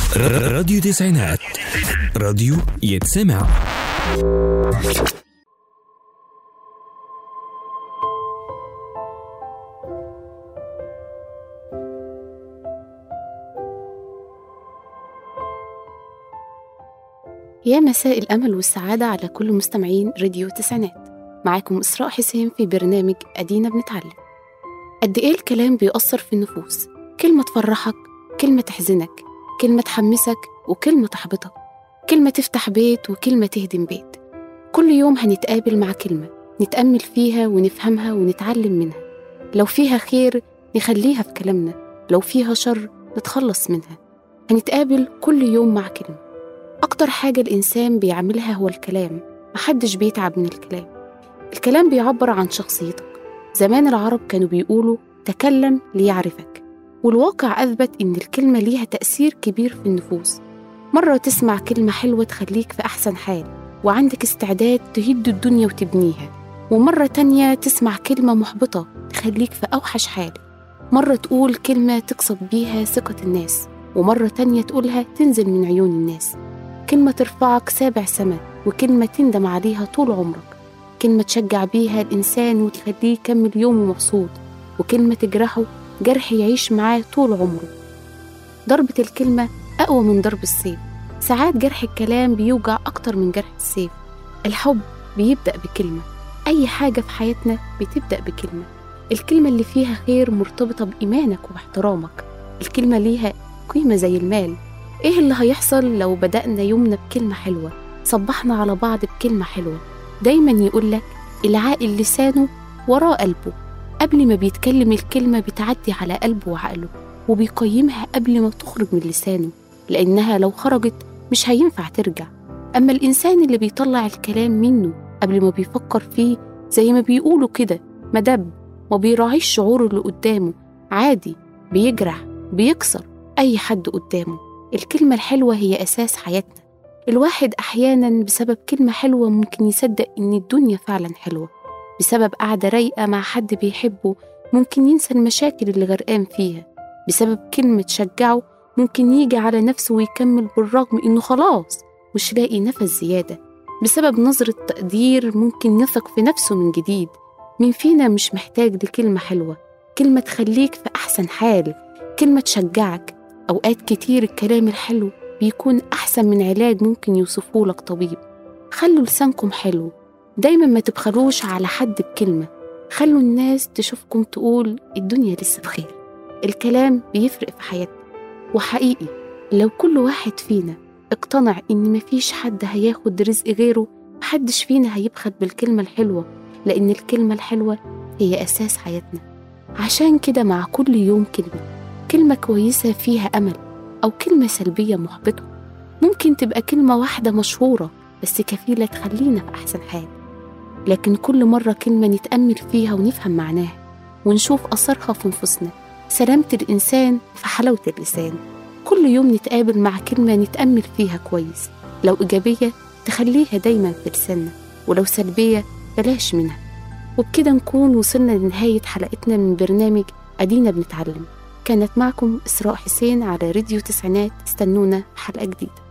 راديو تسعينات راديو يتسمع يا مساء الأمل والسعادة على كل مستمعين راديو تسعينات معاكم إسراء حسين في برنامج أدينا بنتعلم قد إيه الكلام بيأثر في النفوس كلمة تفرحك كلمة تحزنك كلمة تحمسك وكلمة تحبطك كلمة تفتح بيت وكلمة تهدم بيت كل يوم هنتقابل مع كلمة نتأمل فيها ونفهمها ونتعلم منها لو فيها خير نخليها في كلامنا لو فيها شر نتخلص منها هنتقابل كل يوم مع كلمة أكتر حاجة الإنسان بيعملها هو الكلام محدش بيتعب من الكلام الكلام بيعبر عن شخصيتك زمان العرب كانوا بيقولوا تكلم ليعرفك والواقع أثبت إن الكلمة ليها تأثير كبير في النفوس مرة تسمع كلمة حلوة تخليك في أحسن حال وعندك استعداد تهد الدنيا وتبنيها ومرة تانية تسمع كلمة محبطة تخليك في أوحش حال مرة تقول كلمة تكسب بيها ثقة الناس ومرة تانية تقولها تنزل من عيون الناس كلمة ترفعك سابع سما وكلمة تندم عليها طول عمرك كلمة تشجع بيها الإنسان وتخليه يكمل يومه مبسوط وكلمة تجرحه جرح يعيش معاه طول عمره ضربة الكلمة أقوى من ضرب السيف ساعات جرح الكلام بيوجع أكتر من جرح السيف الحب بيبدأ بكلمة أي حاجة في حياتنا بتبدأ بكلمة الكلمة اللي فيها خير مرتبطة بإيمانك واحترامك الكلمة ليها قيمة زي المال إيه اللي هيحصل لو بدأنا يومنا بكلمة حلوة صبحنا على بعض بكلمة حلوة دايما يقولك العاقل لسانه وراه قلبه قبل ما بيتكلم الكلمة بتعدي على قلبه وعقله وبيقيمها قبل ما تخرج من لسانه لأنها لو خرجت مش هينفع ترجع أما الإنسان اللي بيطلع الكلام منه قبل ما بيفكر فيه زي ما بيقولوا كده مدب ما بيراعيش شعور اللي قدامه عادي بيجرح بيكسر أي حد قدامه الكلمة الحلوة هي أساس حياتنا الواحد أحيانا بسبب كلمة حلوة ممكن يصدق إن الدنيا فعلا حلوة بسبب قعدة رايقة مع حد بيحبه ممكن ينسى المشاكل اللي غرقان فيها بسبب كلمة تشجعه ممكن يجي على نفسه ويكمل بالرغم إنه خلاص مش لاقي نفس زيادة بسبب نظرة تقدير ممكن يثق في نفسه من جديد مين فينا مش محتاج لكلمة حلوة كلمة تخليك في أحسن حال كلمة تشجعك أوقات كتير الكلام الحلو بيكون أحسن من علاج ممكن يوصفهولك طبيب خلوا لسانكم حلو دايما ما تبخلوش على حد بكلمة خلوا الناس تشوفكم تقول الدنيا لسه بخير الكلام بيفرق في حياتنا وحقيقي لو كل واحد فينا اقتنع إن مفيش حد هياخد رزق غيره محدش فينا هيبخل بالكلمة الحلوة لأن الكلمة الحلوة هي أساس حياتنا عشان كده مع كل يوم كلمة كلمة كويسة فيها أمل أو كلمة سلبية محبطة ممكن تبقى كلمة واحدة مشهورة بس كفيلة تخلينا في أحسن حال لكن كل مرة كلمة نتأمل فيها ونفهم معناها ونشوف أثرها في نفوسنا سلامة الإنسان في حلاوة اللسان كل يوم نتقابل مع كلمة نتأمل فيها كويس لو إيجابية تخليها دايما في لساننا ولو سلبية بلاش منها وبكده نكون وصلنا لنهاية حلقتنا من برنامج أدينا بنتعلم كانت معكم إسراء حسين على راديو تسعينات استنونا حلقة جديدة